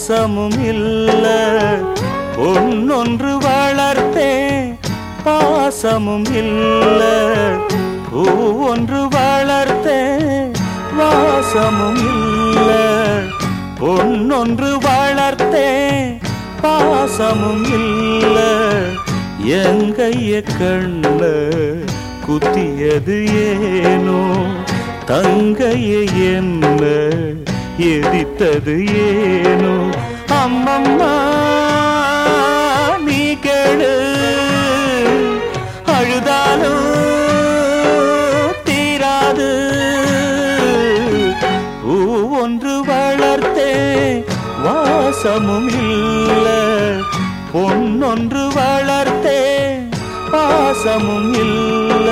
வாசமும் இல்ல ஒன்னொன்று வளர்த்தேன் பாசமும் இல்ல பூ ஒன்று வளர்த்தேன் வாசமும் இல்ல பொன்னொன்று வளர்த்தேன் பாசமும் இல்ல எங்கைய கண்ண குத்தியது ஏனோ தங்கைய என்ன எதித்தது ஏனோ அம்மம்மா நீ கேளு அழுதாலும் தீராது பூ ஒன்று வளர்த்தே வாசமும் இல்ல பொன்னொன்று வளர்த்தே பாசமும் இல்ல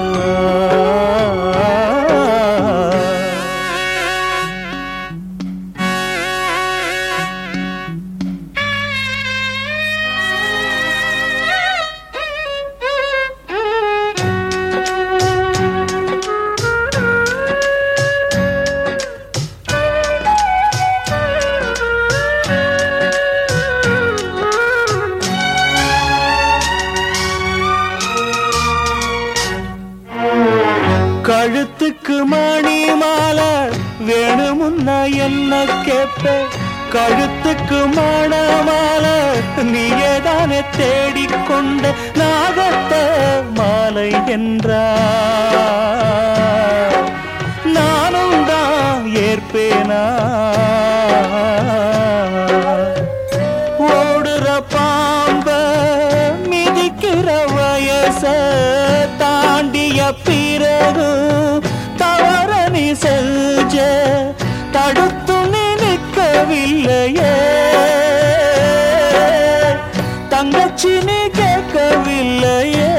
கழுத்துக்கு மணி மாலை வேணுமுன்னா என்ன கேட்ப கழுத்துக்கு மணமாலை நீயேதானே தேடிக்கொண்ட நாகத்த மாலை என்றா நானும் தான் ஏற்பேனா ஓடுற பாம்ப மிதிக்கிற வயச தாண்டிய பிறகு தவற நீ செஞ்ச தடுத்து நீ நிற்கவில்லையே தங்கச்சி நீ கேட்கவில்லையே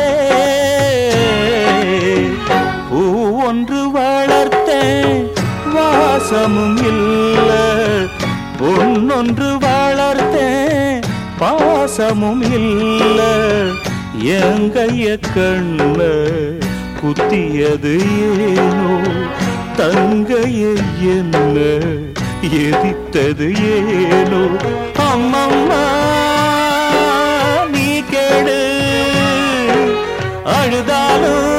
பூ ஒன்று வளர்த்தேன் வாசமும் இல்ல பொன்னொன்று வளர்த்தேன் பாசமும் இல்ல எங்கைய கண்ண குத்தியது ஏனோ தங்கைய என்ன எதித்தது ஏனோ அம்மம்மா நீ கேடு அழுதாலும்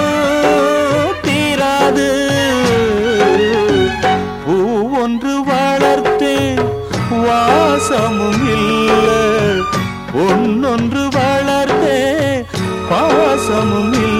தீராது பூ ஒன்று வளர்த்தேன் வாசமும் இல்ல ஒன்னொன்று வளர்த்தேன் பாசமும் இல்ல